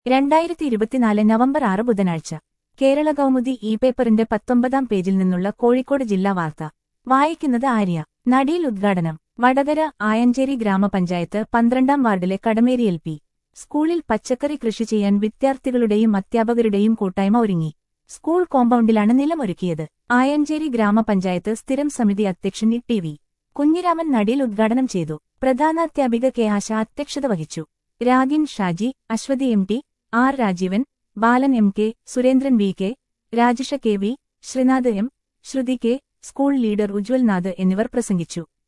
രണ്ടായിരത്തി ഇരുപത്തിനാല് നവംബർ ആറ് ബുധനാഴ്ച കേരള കൗമുദി ഇ പേപ്പറിന്റെ പത്തൊമ്പതാം പേജിൽ നിന്നുള്ള കോഴിക്കോട് ജില്ലാ വാർത്ത വായിക്കുന്നത് ആര്യ നടിയിൽ ഉദ്ഘാടനം വടകര ആയഞ്ചേരി ഗ്രാമപഞ്ചായത്ത് പന്ത്രണ്ടാം വാർഡിലെ കടമേരി എൽ പി സ്കൂളിൽ പച്ചക്കറി കൃഷി ചെയ്യാൻ വിദ്യാർത്ഥികളുടെയും അധ്യാപകരുടെയും കൂട്ടായ്മ ഒരുങ്ങി സ്കൂൾ കോമ്പൗണ്ടിലാണ് നിലമൊരുക്കിയത് ആയഞ്ചേരി ഗ്രാമപഞ്ചായത്ത് സ്ഥിരം സമിതി അധ്യക്ഷൻ ഇ ടി വി കുഞ്ഞിരാമൻ നടിയിൽ ഉദ്ഘാടനം ചെയ്തു പ്രധാനാധ്യാപിക കെ ആശ അധ്യക്ഷത വഹിച്ചു Ragin Shaji Aswathy M T R Rajeevan Balan M K Surendran V K Rajisha K V Sreenath M Sruthi K school leader Ujwal Nath എന്നിവർ പ്രസംഗിച്ചു